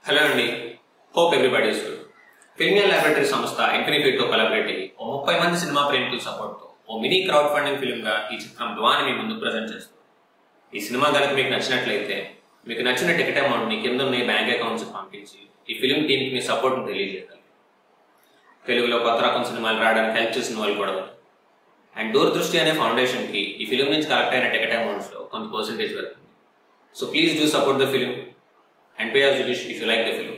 Hello అండి hope everybody is good Filmian laboratory సంస్థ ఇన్ఫినిఫిట్ తో కొలాబరేట్ అయ్యి ఓ ముప్పై మంది సినిమా ప్రేమికుల సపోర్ట్ తో ఓ మినీ క్రౌడ్ ఫండింగ్ ఫిల్మ్ గా ఈ చిత్రం దువాని మీ ముందు ప్రజెంట్ చేస్తుంది ఈ సినిమా కనుక మీకు నచ్చినట్లయితే మీకు నచ్చిన టికెట్ అమౌంట్ ని కింద ఉన్న బ్యాంక్ అకౌంట్స్ పంపించి ఈ ఫిల్మ్ టీమ్ కి మీ సపోర్ట్ తెలియజేయాలి తెలుగులో కొత్త రకం సినిమాలు రావడానికి హెల్ప్ చేసిన వాళ్ళు కూడా ఉన్నారు. అండ్ దూరదృష్టి అనే ఫౌండేషన్ కి ఈ ఫిల్మ్ నుంచి కలెక్ట్ అయిన టికెట్ అమౌంట్స్ లో కొంత పర్సెంటేజ్ వెళ్తుంది so please do support the film and pay or judge if you like the film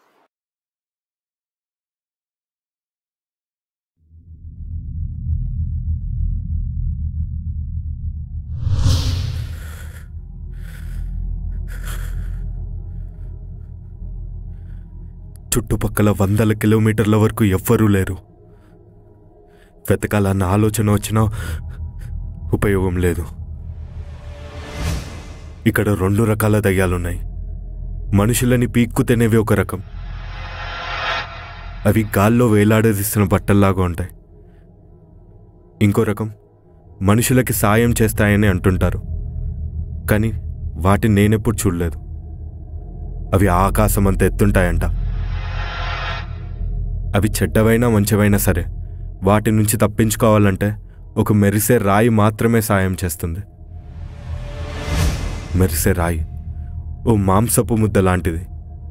చుట్టుపక్కల వందల కిలోమీటర్ల వరకు ఎవ్వరూ లేరు వెతకాలన్న ఆలోచన వచ్చినా ఉపయోగం లేదు ఇక్కడ రెండు రకాల దయ్యాలున్నాయి మనుషులని పీక్కు తినేవి ఒక రకం అవి గాల్లో వేలాడదీసిన బట్టల్లాగా ఉంటాయి ఇంకో రకం మనుషులకి సాయం చేస్తాయని అంటుంటారు కానీ వాటిని నేనెప్పుడు చూడలేదు అవి ఆకాశం అంత ఎత్తుంటాయంట అవి చెడ్డవైనా మంచివైనా సరే వాటి నుంచి తప్పించుకోవాలంటే ఒక మెరిసే రాయి మాత్రమే సాయం చేస్తుంది మెరిసే రాయి ఓ మాంసపు ముద్ద లాంటిది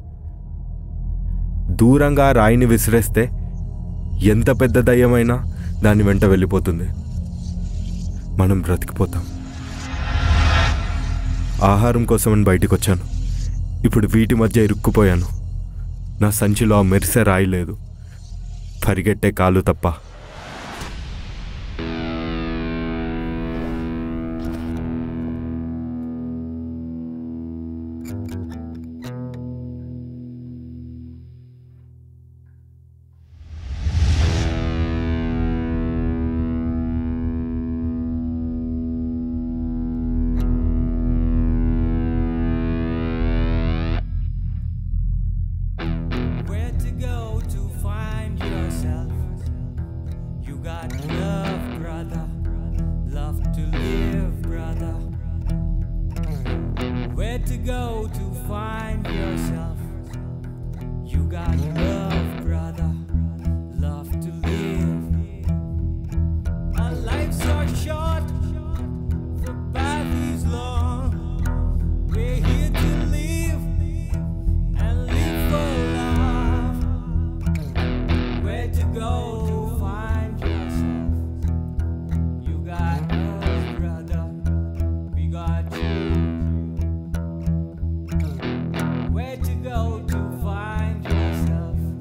దూరంగా ఆ రాయిని విసిరేస్తే ఎంత పెద్ద దయ్యమైనా దాని వెంట వెళ్ళిపోతుంది మనం బ్రతికిపోతాం ఆహారం కోసమని బయటికి వచ్చాను ఇప్పుడు వీటి మధ్య ఇరుక్కుపోయాను నా సంచిలో ఆ మెరిసే రాయి లేదు పరిగెట్టే కాలు తప్ప Where to go to find yourself? You got love, brother. Love to live, brother. Where to go to find yourself? You got love, brother. Love to live. Our lives are short, the path is long. We're here to live and live for love. Where to go? Find yourself. You got us, brother. We got you. Where to go to find yourself?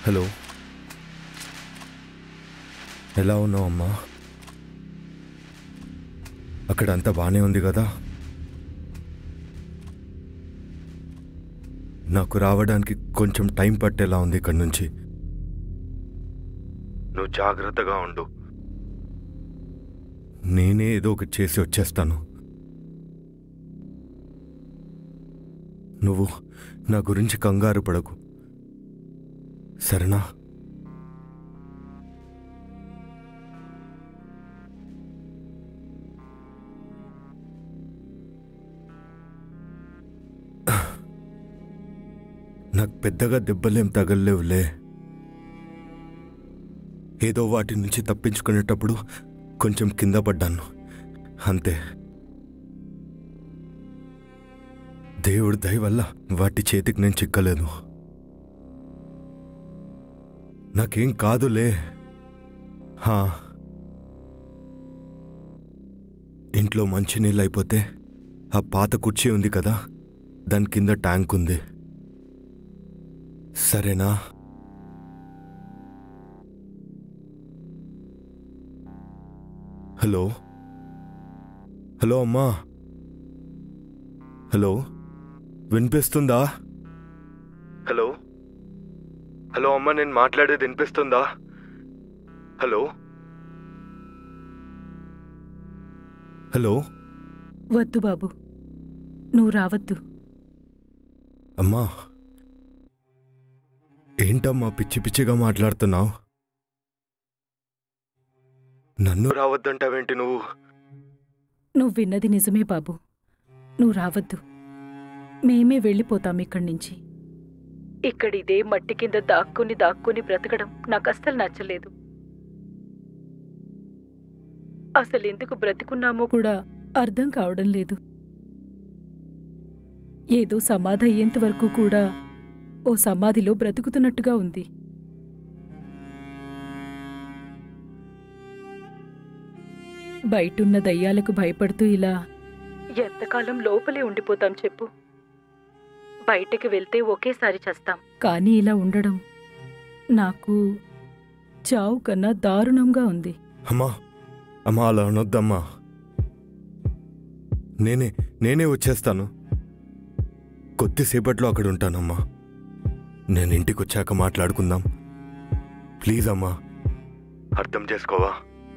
Hello ఎలా ఉన్నావు అమ్మా అక్కడ అంతా బాగానే ఉంది కదా నాకు రావడానికి కొంచెం టైం పట్టేలా ఉంది ఇక్కడి నుంచి నువ్వు జాగ్రత్తగా ఉండు నేనే ఏదో ఒకటి చేసి వచ్చేస్తాను నువ్వు నా గురించి కంగారు పడకు సరేనా నాకు పెద్దగా దెబ్బలేం తగలలేవులే ఏదో వాటి నుంచి తప్పించుకునేటప్పుడు కొంచెం కింద పడ్డాను అంతే దేవుడి దయ వల్ల వాటి చేతికి నేను చిక్కలేదు నాకేం కాదులే హా ఇంట్లో మంచినీళ్ళు అయిపోతే ఆ పాత కుర్చీ ఉంది కదా దాని కింద ట్యాంక్ ఉంది సరేనా హలో హలో అమ్మా హలో వినిపిస్తుందా హలో హలో అమ్మ నేను మాట్లాడేది వినిపిస్తుందా హలో హలో వద్దు బాబు నువ్వు రావద్దు అమ్మా ఏంటమ్మా పిచ్చి పిచ్చిగా మాట్లాడుతున్నావు నన్ను రావద్దంటావేంటి నువ్వు నువ్వు విన్నది నిజమే బాబు నువ్వు రావద్దు మేమే వెళ్ళిపోతాం ఇక్కడి నుంచి ఇక్కడిదే మట్టి కింద దాక్కుని దాక్కుని బ్రతకడం నాకు అస్సలు నచ్చలేదు అసలు ఎందుకు బ్రతికున్నామో కూడా అర్థం కావడం లేదు ఏదో సమాధి అయ్యేంత వరకు కూడా ఓ సమాధిలో బ్రతుకుతున్నట్టుగా ఉంది బయటున్న దయ్యాలకు భయపడుతూ ఇలా ఎంతకాలం లోపలే ఉండిపోతాం చెప్పు బయటకు వెళ్తే ఒకేసారి చస్తాం కానీ ఇలా ఉండడం నాకు చావు కన్నా దారుణంగా ఉంది అమ్మా అమ్మా అలా అనొద్దమ్మా నేనే నేనే వచ్చేస్తాను కొద్దిసేపట్లో అక్కడ ఉంటానమ్మా నేను ఇంటికి వచ్చాక మాట్లాడుకుందాం ప్లీజ్ అమ్మా అర్థం చేసుకోవా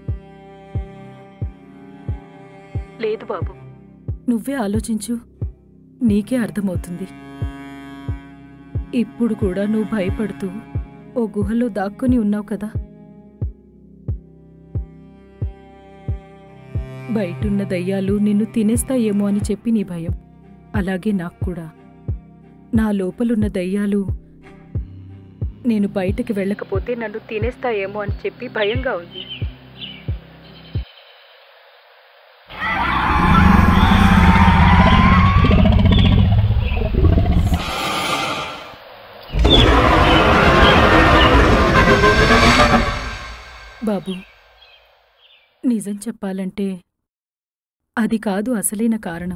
లేదు బాబు నువ్వే ఆలోచించు నీకే అర్థమవుతుంది ఇప్పుడు కూడా నువ్వు భయపడుతూ ఓ గుహలో దాక్కుని ఉన్నావు కదా బయటున్న దయ్యాలు నిన్ను తినేస్తాయేమో అని చెప్పి నీ భయం అలాగే నాకు కూడా నా లోపలున్న దయ్యాలు నేను బయటకు వెళ్ళకపోతే నన్ను తినేస్తాయేమో అని చెప్పి భయంగా ఉంది బాబు నిజం చెప్పాలంటే అది కాదు అసలైన కారణం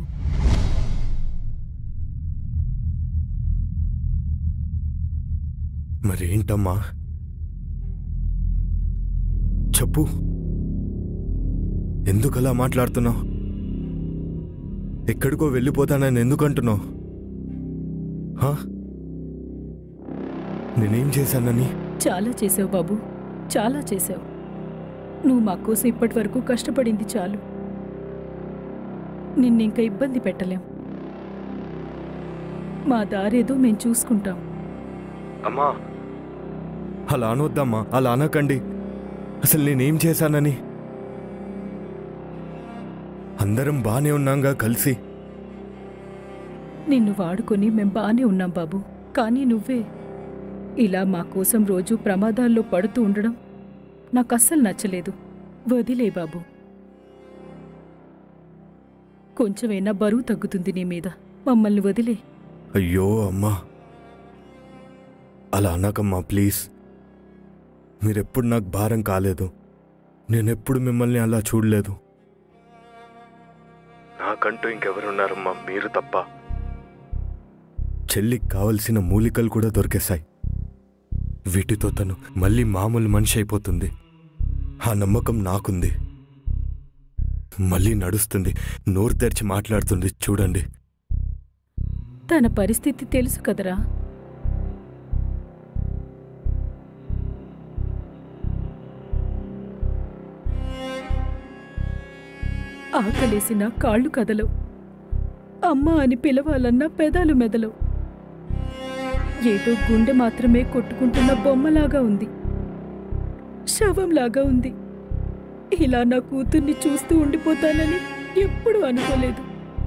మరేంటమ్మా చెప్పు ఎందుకలా మాట్లాడుతున్నావు ఎక్కడికో వెళ్ళిపోతానని ఎందుకు అంటున్నావు హా? నేనేం చేశానని చాలా చేసావు బాబు చాలా చేసావు నువ్వు మా కోసం ఇప్పటి వరకు కష్టపడింది చాలు నిన్నింక ఇబ్బంది పెట్టలేం మా దారేదో మేం చూసుకుంటాం అమ్మా అలా అనొద్దమ్మా అలా అనకండి అసలు నేనేం చేశానని అందరం బానే ఉన్నాంగా కలిసి నిన్ను వాడుకొని మేం బానే ఉన్నాం బాబు కానీ నువ్వే ఇలా మా కోసం రోజు ప్రమాదాల్లో పడుతూ ఉండడం నాకు అస్సలు నచ్చలేదు వదిలే బాబు కొంచెమైనా బరువు తగ్గుతుంది నీ మీద మమ్మల్ని వదిలే అయ్యో అమ్మా అలా అనకమ్మా ప్లీజ్ మీరెప్పుడు నాకు భారం కాలేదు నేనెప్పుడు మిమ్మల్ని అలా చూడలేదు నాకంటూ ఇంకెవరున్నారమ్మా మీరు తప్ప చెల్లికి కావలసిన మూలికలు కూడా దొరికేశాయి వీటితో తను మళ్ళీ మామూలు మనిషి అయిపోతుంది ఆ నమ్మకం నాకుంది మళ్ళీ నడుస్తుంది నోరు తెరిచి మాట్లాడుతుంది చూడండి తన పరిస్థితి తెలుసు కదరా ఆకలేసిన కాళ్ళు కదలవు అమ్మ అని పిలవాలన్నా పెదాలు మెదలవు ఏదో గుండె మాత్రమే కొట్టుకుంటున్న బొమ్మలాగా ఉంది శవంలాగా ఉంది ఇలా నా కూతుర్ని చూస్తూ ఉండిపోతానని ఎప్పుడూ అనుకోలేదు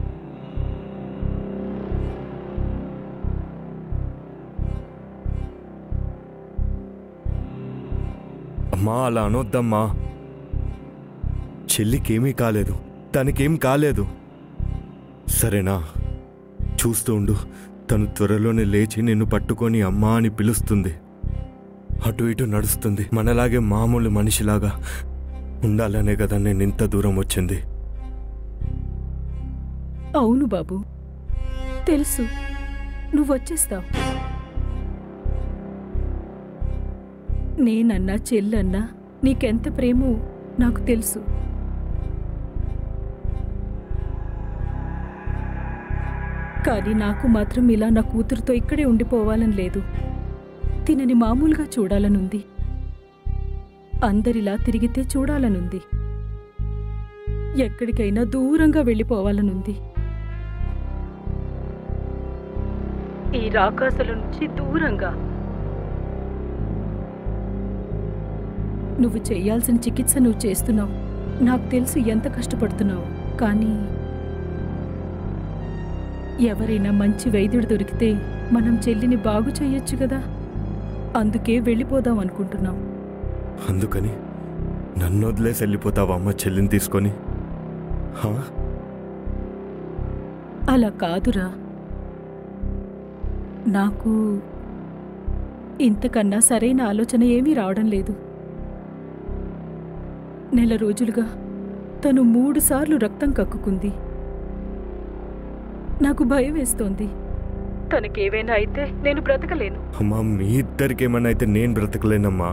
అమ్మా అలా అనొద్దమ్మా చెల్లికేమీ కాలేదు తనకేం కాలేదు సరేనా చూస్తూ ఉండు తను త్వరలోనే లేచి నిన్ను పట్టుకొని అమ్మా అని పిలుస్తుంది అటు ఇటు నడుస్తుంది మనలాగే మామూలు మనిషిలాగా ఉండాలనే కదా నేను ఇంత దూరం వచ్చింది అవును బాబు తెలుసు నువ్వొచ్చేస్తావు నేనన్నా చెల్లన్నా నీకెంత ప్రేమో నాకు తెలుసు కానీ నాకు మాత్రం ఇలా నా కూతురుతో ఇక్కడే ఉండిపోవాలని లేదు తినని మామూలుగా చూడాలనుంది అందరిలా తిరిగితే చూడాలనుంది ఎక్కడికైనా దూరంగా వెళ్ళిపోవాలనుంది ఈ రాకాసుల నుంచి దూరంగా నువ్వు చేయాల్సిన చికిత్స నువ్వు చేస్తున్నావు నాకు తెలుసు ఎంత కష్టపడుతున్నావు కానీ ఎవరైనా మంచి వైద్యుడు దొరికితే మనం చెల్లిని బాగు చేయొచ్చు కదా అందుకే వెళ్ళిపోదాం అనుకుంటున్నాం అందుకని నన్ను వదిలేసి వెళ్ళిపోతావా అమ్మ చెల్లిని తీసుకొని హా? అలా కాదురా నాకు ఇంతకన్నా సరైన ఆలోచన ఏమీ రావడం లేదు నెల రోజులుగా తను మూడుసార్లు రక్తం కక్కుకుంది నాకు భయం వేస్తోంది తనకేవైనా అయితే నేను బ్రతకలేను అమ్మా మీ ఇద్దరికి ఏమన్నా అయితే నేను బ్రతకలేనమ్మా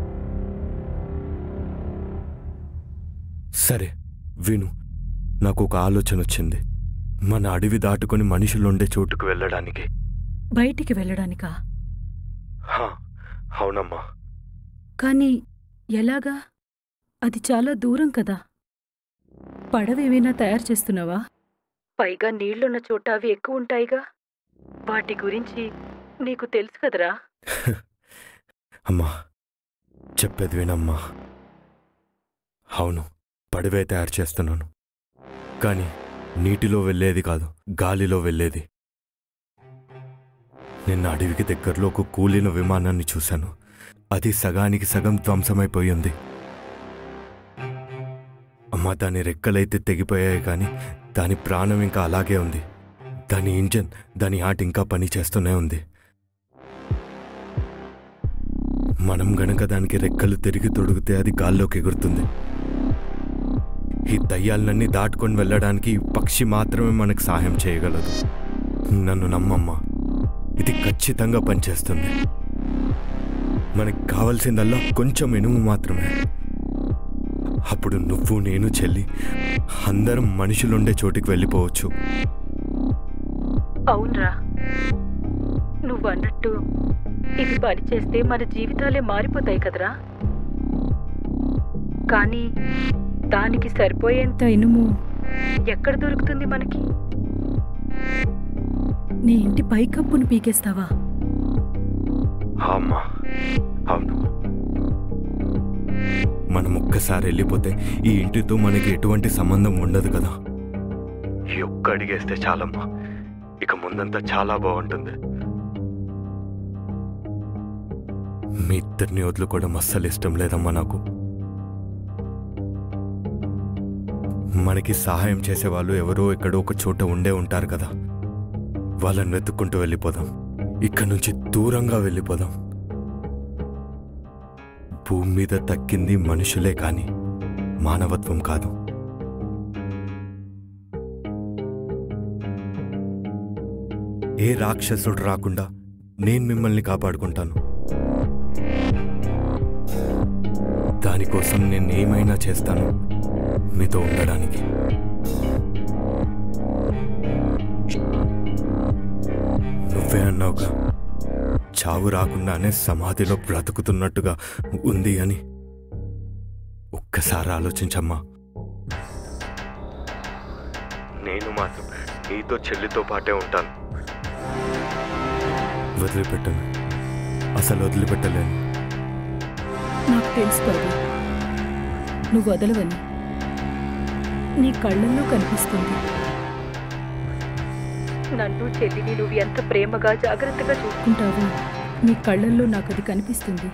సరే విను నాకు ఒక ఆలోచన వచ్చింది మన అడవి దాటుకొని మనుషులు ఉండే చోటుకు వెళ్ళడానికి బయటికి వెళ్ళడానికా హా, అవునమ్మా కానీ ఎలాగా అది చాలా దూరం కదా పడవేమైనా తయారు చేస్తున్నావా పైగా నీళ్లున్న చోట అవి ఎక్కువ ఉంటాయిగా వాటి గురించి నీకు తెలుసు కదరా అమ్మా చెప్పేది వినమ్మా అవును పడవే తయారు చేస్తున్నాను కానీ నీటిలో వెళ్ళేది కాదు గాలిలో వెళ్ళేది నిన్న అడవికి దగ్గరలో ఒక కూలిన విమానాన్ని చూశాను అది సగానికి సగం ధ్వంసమైపోయింది అమ్మా దాని రెక్కలైతే తెగిపోయాయి కానీ దాని ప్రాణం ఇంకా అలాగే ఉంది దాని ఇంజన్ దాని ఆట ఇంకా పని చేస్తూనే ఉంది మనం గనక దానికి రెక్కలు తిరిగి తొడిగితే అది గాల్లోకి ఎగురుతుంది ఈ దయ్యాలన్నీ దాటుకొని వెళ్ళడానికి ఈ పక్షి మాత్రమే మనకు సహాయం చేయగలదు నన్ను నమ్మమ్మా ఇది ఖచ్చితంగా పనిచేస్తుంది మనకి కావాల్సిందల్లా కొంచెం ఇనుము మాత్రమే అప్పుడు నువ్వు నేను చెల్లి అందరం మనుషులుండే చోటికి వెళ్ళిపోవచ్చు అవునరా నువ్వన్నట్టు ఇది పనిచేస్తే మన జీవితాలే మారిపోతాయి కదరా కానీ దానికి సరిపోయేంత ఇనుము ఎక్కడ దొరుకుతుంది మనకి నీ ఇంటి పైకప్పును పీకేస్తావా అమ్మా అవును మనం ఒక్కసారి వెళ్ళిపోతే ఈ ఇంటితో మనకి ఎటువంటి సంబంధం ఉండదు కదా ఈ ఒక్క అడిగేస్తే చాలమ్మా ఇక ముందంతా చాలా బాగుంటుంది మీ ఇద్దరిని వదులుకోవడం అస్సలు ఇష్టం లేదమ్మా నాకు మనకి సహాయం చేసే వాళ్ళు ఎవరో ఎక్కడో ఒక చోట ఉండే ఉంటారు కదా వాళ్ళని వెతుక్కుంటూ వెళ్ళిపోదాం ఇక్కడి నుంచి దూరంగా వెళ్ళిపోదాం భూమి మీద తక్కింది మనుషులే కాని మానవత్వం కాదు ఏ రాక్షసుడు రాకుండా నేను మిమ్మల్ని కాపాడుకుంటాను దానికోసం నేను ఏమైనా చేస్తాను మీతో ఉండడానికి నువ్వే అన్నావుగా చావు రాకుండానే సమాధిలో బ్రతుకుతున్నట్టుగా ఉంది అని ఒక్కసారి ఆలోచించమ్మా నేను మాత్రం నీతో చెల్లితో పాటే ఉంటాను వదిలిపెట్టను అసలు వదిలిపెట్టలేను నాకు తెలుసు బాబు నువ్వు వదలవని నీ కళ్ళల్లో కనిపిస్తుంది నన్ను చెల్లిని నువ్వు ఎంత ప్రేమగా జాగ్రత్తగా చూసుకుంటావో నీ కళ్ళల్లో నాకు అది కనిపిస్తుంది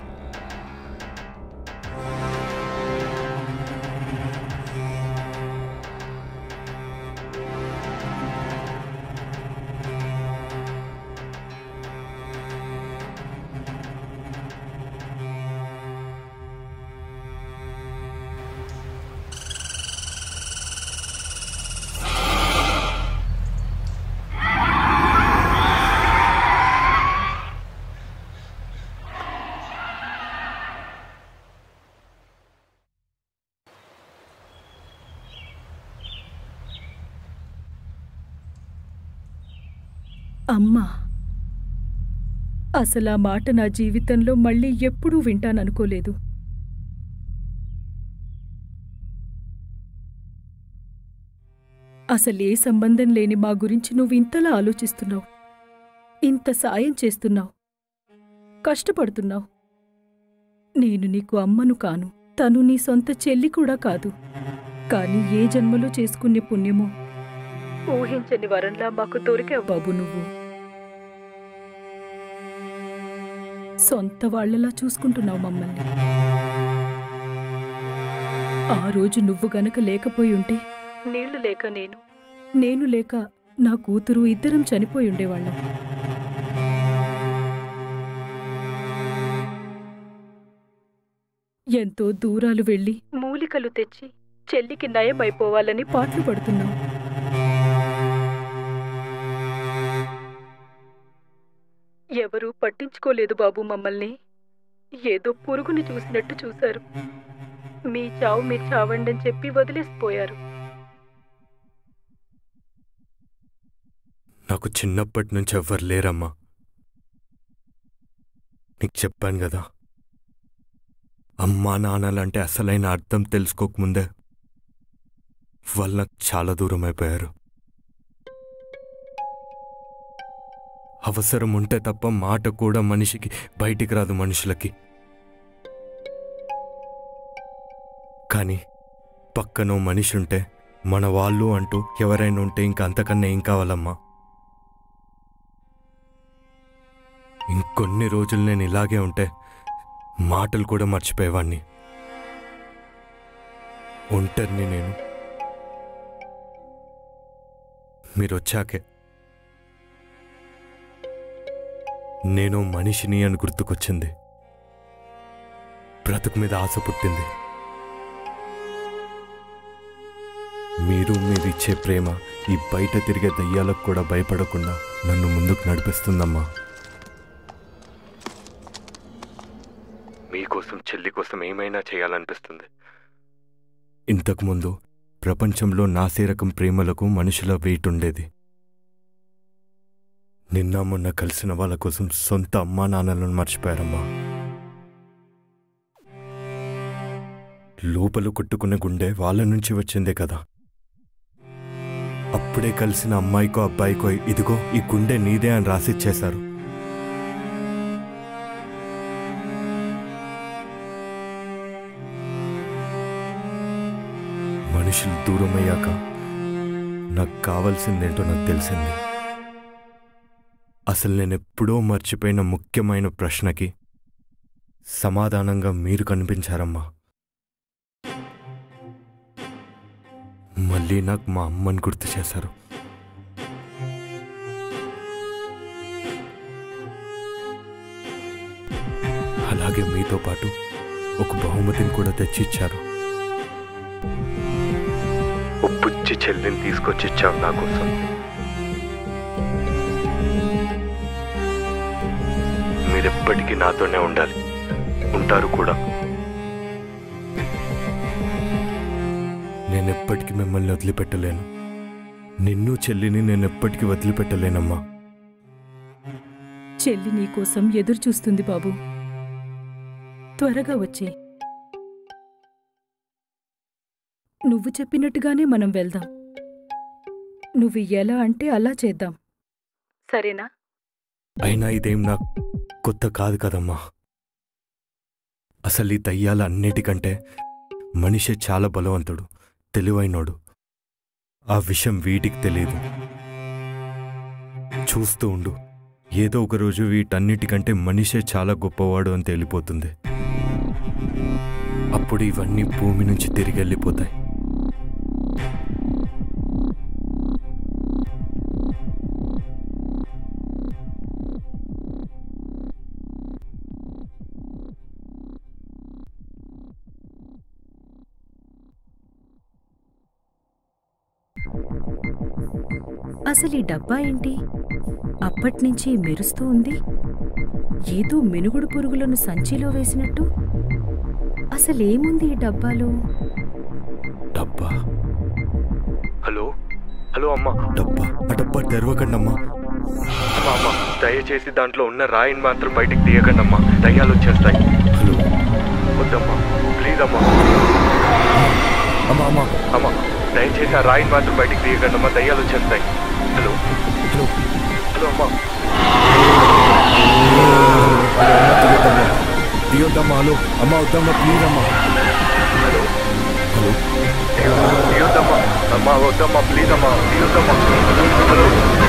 అమ్మా అసలు ఆ మాట నా జీవితంలో మళ్ళీ ఎప్పుడూ వింటాననుకోలేదు అసలు ఏ సంబంధం లేని మా గురించి నువ్వు ఇంతలా ఆలోచిస్తున్నావు ఇంత సాయం చేస్తున్నావు కష్టపడుతున్నావు నేను నీకు అమ్మను కాను తను నీ సొంత చెల్లి కూడా కాదు కానీ ఏ జన్మలో చేసుకునే పుణ్యమో ఊహించని వరంలా మాకు దొరికావు బాబు నువ్వు సొంత వాళ్ళలా చూసుకుంటున్నావు మమ్మల్ని ఆ రోజు నువ్వు గనక లేకపోయి ఉంటే నీళ్లు లేక నేను నేను లేక నా కూతురు ఇద్దరం చనిపోయి ఉండేవాళ్ళం ఎంతో దూరాలు వెళ్ళి మూలికలు తెచ్చి చెల్లికి నయం అయిపోవాలని పాటలు పడుతున్నాం ఎవరూ పట్టించుకోలేదు బాబు మమ్మల్ని ఏదో పురుగుని చూసినట్టు చూశారు మీ చావు మీరు చావండి అని చెప్పి వదిలేసిపోయారు నాకు చిన్నప్పటి నుంచి ఎవ్వరు లేరమ్మా నీకు చెప్పాను కదా అమ్మా నాన్నలంటే అసలైన అర్థం తెలుసుకోకముందే వాళ్ళు నాకు చాలా దూరం అయిపోయారు అవసరం ఉంటే తప్ప మాట కూడా మనిషికి బయటికి రాదు మనుషులకి కానీ పక్కనో మనిషి ఉంటే మన వాళ్ళు అంటూ ఎవరైనా ఉంటే ఇంకా అంతకన్నా ఏం కావాలమ్మా ఇంకొన్ని రోజులు నేను ఇలాగే ఉంటే మాటలు కూడా మర్చిపోయేవాణ్ణి ఒంటరిని నేను మీరు వచ్చాకే నేను మనిషిని అని గుర్తుకొచ్చింది బ్రతుకు మీద ఆశ పుట్టింది మీరు మీరిచ్చే ప్రేమ ఈ బయట తిరిగే దయ్యాలకు కూడా భయపడకుండా నన్ను ముందుకు నడిపిస్తుందమ్మా మీకోసం చెల్లి కోసం ఏమైనా చేయాలనిపిస్తుంది ఇంతకుముందు ప్రపంచంలో నాసే రకం ప్రేమలకు మనుషుల వెయిట్ ఉండేది నిన్న మొన్న కలిసిన వాళ్ళ కోసం సొంత అమ్మా నాన్నలను మర్చిపోయారమ్మా లోపల కొట్టుకునే గుండె వాళ్ళ నుంచి వచ్చిందే కదా అప్పుడే కలిసిన అమ్మాయికో అబ్బాయికో ఇదిగో ఈ గుండె నీదే అని రాసిచ్చేశారు మనుషులు దూరమయ్యాక నాకు కావాల్సిందేంటో నాకు తెలిసింది అసలు నేను ఎప్పుడో మర్చిపోయిన ముఖ్యమైన ప్రశ్నకి సమాధానంగా మీరు కనిపించారమ్మా మళ్ళీ నాకు మా అమ్మని గుర్తు చేశారు అలాగే మీతో పాటు ఒక బహుమతిని కూడా తెచ్చిచ్చారు ఓ బుజ్జి చెల్లిని తీసుకొచ్చి ఇచ్చావు నా కోసం మీరెప్పటికీ నాతోనే ఉండాలి ఉంటారు కూడా నేను ఎప్పటికీ మిమ్మల్ని వదిలిపెట్టలేను నిన్ను చెల్లిని నేను ఎప్పటికీ వదిలిపెట్టలేనమ్మా చెల్లి నీకోసం ఎదురు చూస్తుంది బాబు త్వరగా వచ్చే నువ్వు చెప్పినట్టుగానే మనం వెళ్దాం నువ్వు ఎలా అంటే అలా చేద్దాం సరేనా అయినా ఇదేం నాకు కొత్త కాదు కదమ్మా అసలు ఈ దయ్యాల అన్నిటికంటే మనిషే చాలా బలవంతుడు తెలివైనోడు ఆ విషయం వీటికి తెలియదు చూస్తూ ఉండు ఏదో ఒక రోజు వీటన్నిటికంటే మనిషే చాలా గొప్పవాడు అని తేలిపోతుంది అప్పుడు ఇవన్నీ భూమి నుంచి తిరిగి వెళ్ళిపోతాయి అసలు ఈ డబ్బా ఏంటి అప్పట్నుంచి మెరుస్తూ ఉంది ఏదో మినుగుడు పురుగులను సంచిలో వేసినట్టు అసలేముంది ఈ డబ్బాలో డబ్బా హలో హలో అమ్మా డబ్బా ఆ డబ్బా తెరవకండి అమ్మా అమ్మా అమ్మా దయచేసి దాంట్లో ఉన్న రాయిని మాత్రం బయటికి తీయకండి అమ్మా దయ్యాలు వచ్చేస్తాయి హలో వద్దమ్మా ప్లీజ్ అమ్మా అమ్మా అమ్మా అమ్మా దయచేసి ఆ రాయిని మాత్రం బయటికి తీయకండి అమ్మా దయ్యాలు వచ్చేస్తాయి హలో హలో హలో అమ్మా తీయొద్దమ్మా హలో అమ్మా వద్దమ్మా ప్లీజ్ అమ్మా హలో హలో తీయొద్దమ్మా అమ్మా వద్దమ్మా ప్లీజ్ అమ్మా తీయొద్దమ్మా హలో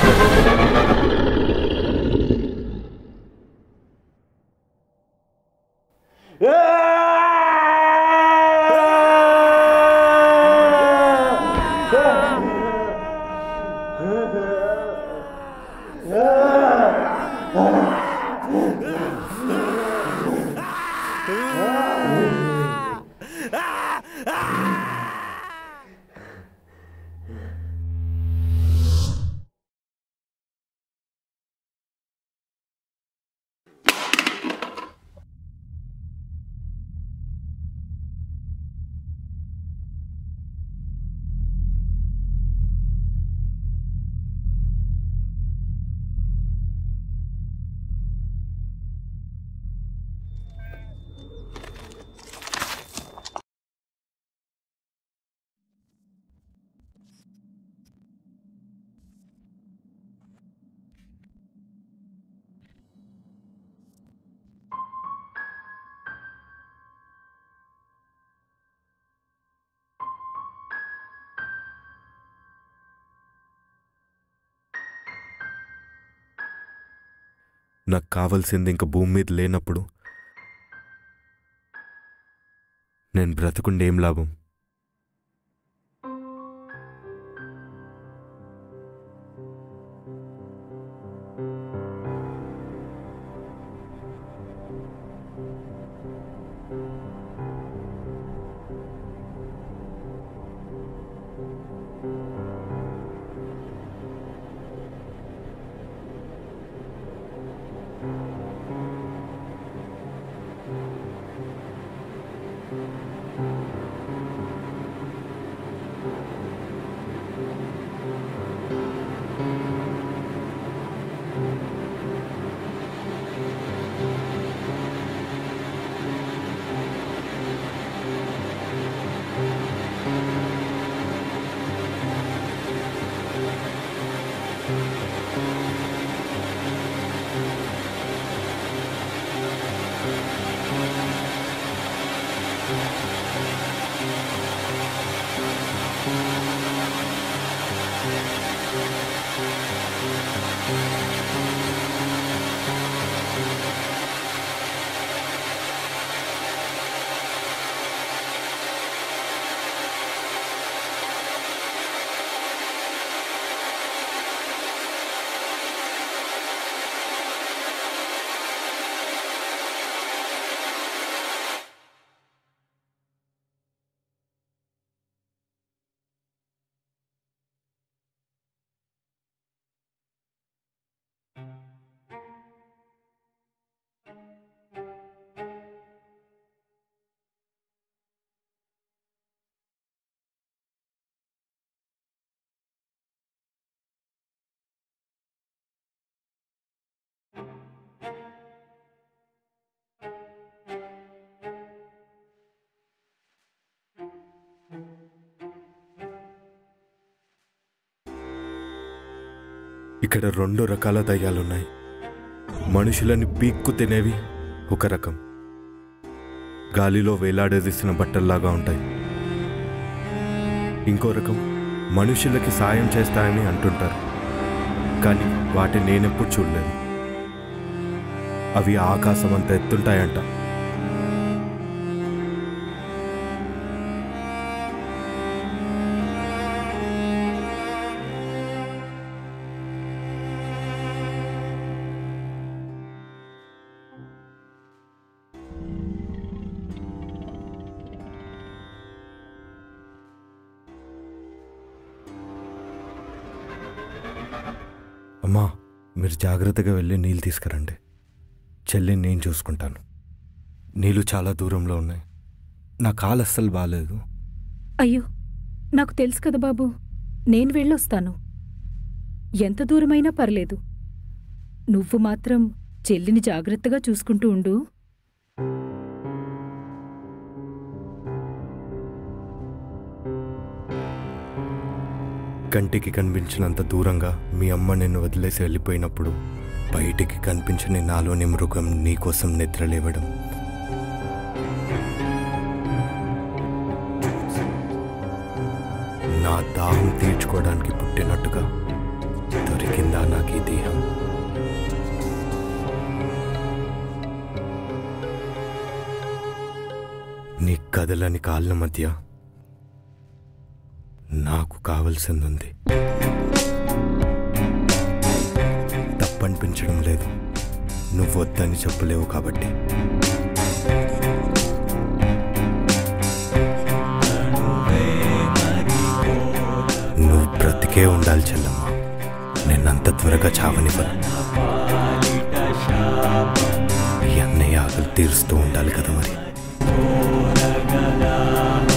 నాకు కావాల్సింది ఇంక భూమి మీద లేనప్పుడు నేను బ్రతుకుండే ఏం లాభం ఇక్కడ రెండు రకాల దయ్యాలున్నాయి మనుషులని పీక్కు తినేవి ఒక రకం గాలిలో వేలాడదీసిన బట్టల్లాగా ఉంటాయి ఇంకో రకం మనుషులకి సాయం చేస్తాయని అంటుంటారు కానీ వాటిని నేనెప్పుడు చూడలేదు అవి ఆకాశం అంత ఎత్తుంటాయంట అమ్మా మీరు జాగ్రత్తగా వెళ్ళి నీళ్ళు తీసుకురండి చెల్లిని నేను చూసుకుంటాను నీళ్ళు చాలా దూరంలో ఉన్నాయి నా కాలు అస్సలు బాగాలేదు అయ్యో నాకు తెలుసు కదా బాబు నేను వెళ్ళొస్తాను ఎంత దూరమైనా పర్లేదు నువ్వు మాత్రం చెల్లిని జాగ్రత్తగా చూసుకుంటూ ఉండు కంటికి కనిపించినంత దూరంగా మీ అమ్మ నిన్ను వదిలేసి వెళ్ళిపోయినప్పుడు బయటికి కనిపించని నాలోని మృగం నీకోసం నిద్రలేవడం నా దాహం తీర్చుకోవడానికి పుట్టినట్టుగా దొరికిందా నాకు ఈ దేహం నీ కదలని కాళ్ళ మధ్య నాకు కావలసిందుంది తప్పనిపించడం లేదు నువ్వు వద్దని చెప్పలేవు కాబట్టి నువ్వు బ్రతికే ఉండాలి చెల్లమ్మ నిన్నంత త్వరగా చావనివ్వను ఈ అన్నయ్య ఆకలి తీరుస్తూ ఉండాలి కదా మరి